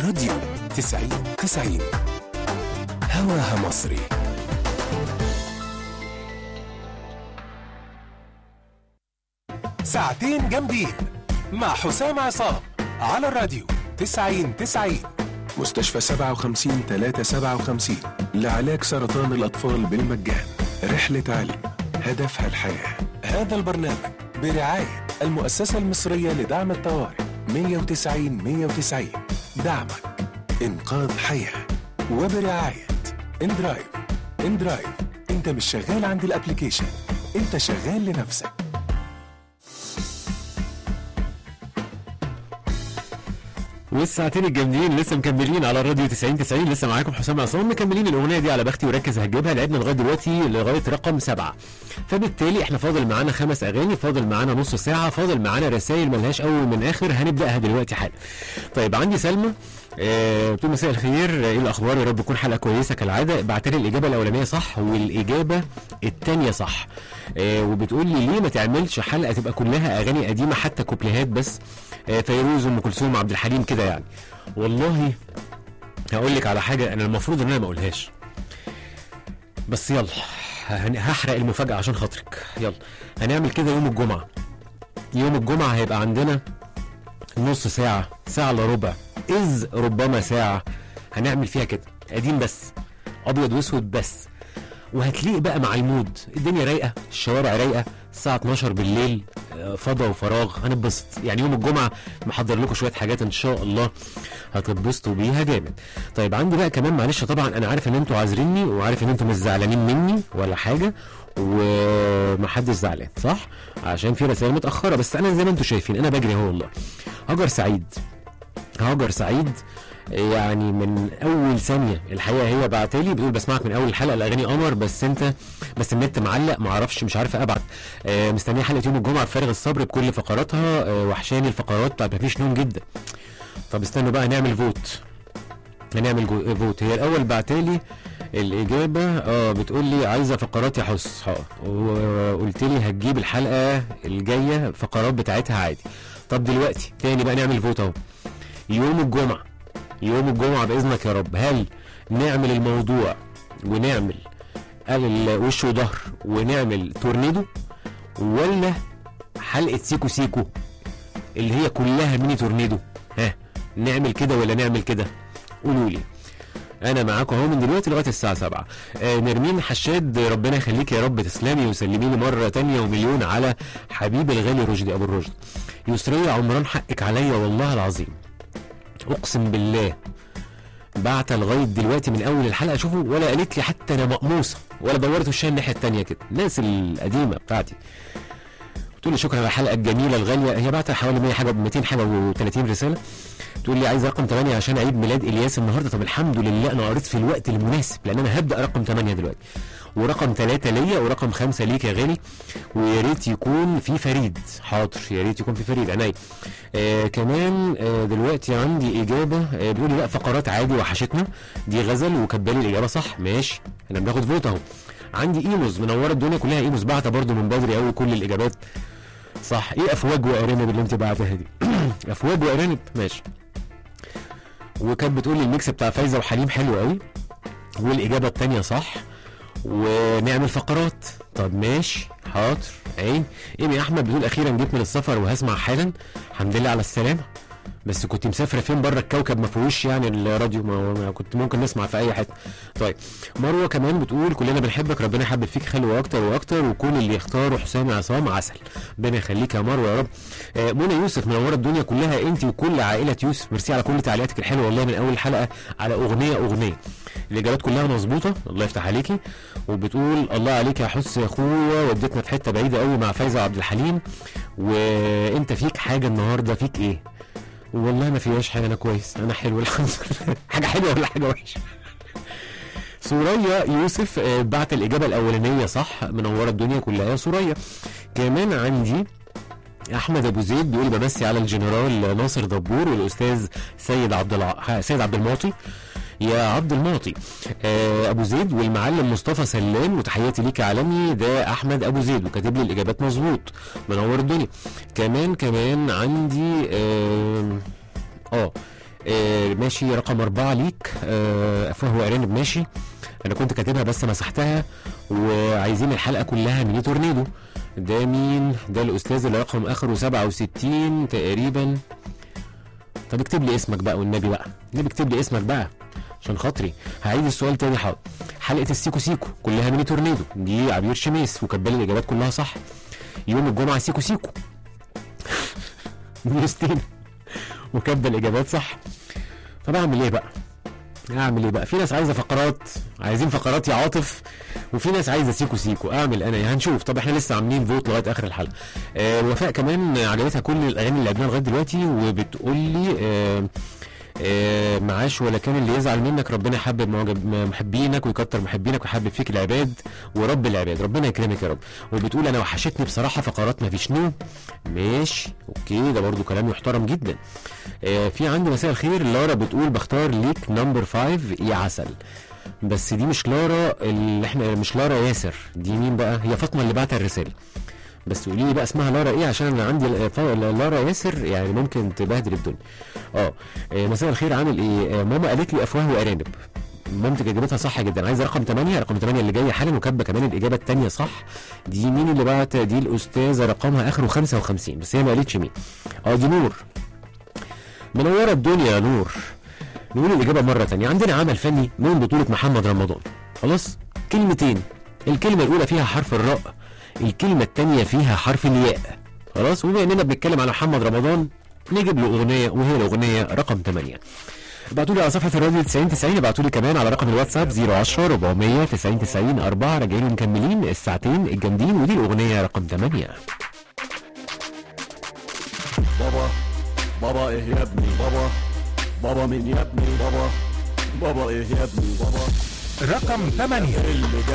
الراديو تسعين تسعين هواها مصري ساعتين جامدين مع حسام عصام على الراديو تسعين تسعين مستشفى سبعة وخمسين تلاتة سبعة وخمسين لعلاج سرطان الأطفال بالمجان رحلة علم هدفها الحياة هذا البرنامج برعاية المؤسسة المصرية لدعم الطوارئ 190 190 دعمك إنقاذ حياة وبرعاية اندرايف اندرايف انت مش شغال عند الابليكيشن انت شغال لنفسك والساعتين الجامدين لسه مكملين على الراديو 90 90 لسه معاكم حسام عصام مكملين الاغنيه دي على بختي وركز هتجيبها لعبنا لغايه دلوقتي لغايه رقم سبعه فبالتالي احنا فاضل معانا خمس اغاني فاضل معانا نص ساعه فاضل معانا رسائل ملهاش اول من اخر هنبداها دلوقتي حالا طيب عندي سلمى آه، بتقول مساء الخير آه، ايه الاخبار يا رب تكون حلقه كويسه كالعاده بعت لي الاجابه الاولانيه صح والاجابه الثانيه صح آه، وبتقول لي ليه ما تعملش حلقه تبقى كلها اغاني قديمه حتى كوبليهات بس آه، فيروز ام كلثوم عبد الحليم كده يعني والله هقول لك على حاجه انا المفروض ان انا ما اقولهاش بس يلا هن- هحرق المفاجاه عشان خاطرك يلا هنعمل كده يوم الجمعه يوم الجمعه هيبقى عندنا نص ساعه ساعه الا ربع اذ ربما ساعه هنعمل فيها كده قديم بس ابيض واسود بس وهتليق بقى مع المود الدنيا رايقه الشوارع رايقه الساعه 12 بالليل آه، فضا وفراغ هنتبسط يعني يوم الجمعه محضر لكم شويه حاجات ان شاء الله هتتبسطوا بيها جامد طيب عندي بقى كمان معلش طبعا انا عارف ان انتوا عاذريني وعارف ان انتوا مش زعلانين مني ولا حاجه ومحدش زعلان صح عشان في رسائل متاخره بس انا زي ما انتوا شايفين انا بجري اهو والله هاجر سعيد هاجر سعيد يعني من اول ثانيه الحقيقه هي بعتلي بتقول بسمعك من اول حلقه الاغاني قمر بس انت بس النت معلق ما اعرفش مش عارفه ابعت آه مستنيه حلقه يوم الجمعه بفارغ الصبر بكل فقراتها آه وحشاني الفقرات بتاعت مفيش نوم جدا طب استنوا بقى نعمل فوت هنعمل جو- فوت هي الاول بعتلي الاجابه اه بتقول لي عايزه فقرات يا حس اه وقلت لي هتجيب الحلقه الجايه فقرات بتاعتها عادي طب دلوقتي تاني بقى نعمل فوت اهو يوم الجمعه يوم الجمعه باذنك يا رب هل نعمل الموضوع ونعمل قال ال- وش وظهر ونعمل تورنيدو ولا حلقه سيكو سيكو اللي هي كلها ميني تورنيدو ها نعمل كده ولا نعمل كده قولوا لي انا معاكم اهو من دلوقتي لغايه الساعه 7 آه نرمين حشاد ربنا يخليك يا رب تسلمي وسلمي لي مره تانية ومليون على حبيبي الغالي رشدي ابو الرشد يسرية عمران حقك عليا والله العظيم اقسم بالله بعت لغايه دلوقتي من اول الحلقه شوفوا ولا قالت لي حتى انا مقموصه ولا دورت وشها الناحيه التانية كده الناس القديمه بتاعتي تقول لي شكرا على الحلقه الجميله الغاليه هي بعت حوالي 100 حاجه 200 حاجه و30 رساله تقول لي عايز رقم 8 عشان عيد ميلاد الياس النهارده طب الحمد لله انا قريت في الوقت المناسب لان انا هبدا رقم 8 دلوقتي ورقم 3 ليا ورقم 5 ليك يا غالي ويا ريت يكون في فريد حاضر يا ريت يكون في فريد عينيا آه كمان آه دلوقتي عندي اجابه آه بيقول لي لا فقرات عادي وحشتنا دي غزل وكبالي الاجابه صح ماشي احنا بناخد فوت اهو عندي ايموز منوره الدنيا كلها ايموز بعتها برده من بدري قوي كل الاجابات صح ايه افواج وارانب اللي انت بعتها دي افواج وارانب ماشي وكانت بتقول لي الميكس بتاع فايزه وحليم حلو قوي والاجابه الثانيه صح ونعمل فقرات طب ماشي حاضر عين ايمي احمد بتقول اخيرا جيت من السفر وهسمع حالا الحمد لله على السلامه بس كنت مسافره فين بره الكوكب ما فيهوش يعني الراديو ما ما كنت ممكن نسمع في اي حته طيب مروه كمان بتقول كلنا بنحبك ربنا يحبب فيك خلوه اكتر واكتر وكون اللي يختاره حسام عصام عسل ربنا يخليك يا مروه يا رب آه، منى يوسف منوره الدنيا كلها انت وكل عائله يوسف ميرسي على كل تعليقاتك الحلوه والله من اول حلقه على اغنيه اغنيه الاجابات كلها مظبوطه الله يفتح عليكي وبتقول الله عليك يا حس يا اخويا وديتنا في حته بعيده قوي مع فايزه عبد الحليم وانت فيك حاجه النهارده فيك ايه والله ما فيهاش حاجه انا كويس انا حلو الحمد لله حاجه حلوه ولا حاجه وحشه سوريا يوسف آه، بعت الإجابة الأولانية صح منورة الدنيا كلها يا سوريا كمان عندي احمد ابو زيد بيقول بمسي على الجنرال ناصر دبور والاستاذ سيد عبد الع... سيد عبد المعطي يا عبد المعطي آه ابو زيد والمعلم مصطفى سلام وتحياتي ليك يا عالمي ده احمد ابو زيد وكاتب لي الاجابات مظبوط منور الدنيا كمان كمان عندي اه, آه آه ماشي رقم أربعة ليك آه أفواه وأرانب ماشي أنا كنت كاتبها بس مسحتها وعايزين الحلقة كلها ميني تورنيدو ده مين؟ ده الأستاذ اللي رقم آخره 67 تقريبا طب اكتب لي اسمك بقى والنبي بقى النبي اكتب لي اسمك بقى عشان خاطري هعيد السؤال تاني حاضر حلقة السيكو سيكو كلها ميني تورنيدو دي عبير شميس وكبال الإجابات كلها صح يوم الجمعة سيكو سيكو ميوستين وكبل الاجابات صح طب اعمل ايه بقى اعمل ايه بقى في ناس عايزه فقرات عايزين فقرات يا عاطف وفي ناس عايزه سيكو سيكو اعمل انا إيه؟ هنشوف طب احنا لسه عاملين فوت لغايه اخر الحلقه آه وفاء كمان عجبتها كل الاغاني اللي لعبناها لغايه دلوقتي وبتقول لي آه آه معاش ولا كان اللي يزعل منك ربنا يحبب معجب محبينك ويكتر محبينك ويحبب فيك العباد ورب العباد ربنا يكرمك يا رب وبتقول انا وحشتني بصراحه فقرات ما فيش نوم ماشي اوكي ده برضو كلام محترم جدا آه في عندي مساء الخير لارا بتقول بختار ليك نمبر فايف يا عسل بس دي مش لارا اللي احنا مش لارا ياسر دي مين بقى هي فاطمه اللي بعت الرساله بس قولي لي بقى اسمها لارا ايه عشان انا عندي ال- ف- لارا ياسر يعني ممكن تبهدل الدنيا اه آه، مساء الخير عامل ايه آه، ماما قالت لي افواه وارانب مامتك اجابتها صح جدا عايز رقم 8 رقم 8 اللي جاي حالا وكاتبه كمان الاجابه الثانيه صح دي مين اللي بعت دي الاستاذه رقمها اخره 55 بس هي ما قالتش مين اه دي نور منوره الدنيا يا نور نقول الاجابه مره تانية عندنا عمل فني من بطوله محمد رمضان خلاص كلمتين الكلمه الاولى فيها حرف الراء الكلمه الثانيه فيها حرف الياء خلاص وبما اننا بنتكلم على محمد رمضان نجيب له اغنيه وهي الاغنيه رقم 8 ابعتوا لي على صفحه الراديو 90 90 ابعتوا لي كمان على رقم الواتساب 010 400 90 90 4 راجعين ومكملين الساعتين الجامدين ودي الاغنيه رقم 8 بابا بابا ايه يا ابني بابا بابا مين يا ابني بابا بابا ايه يا ابني بابا رقم 8 اللي جاي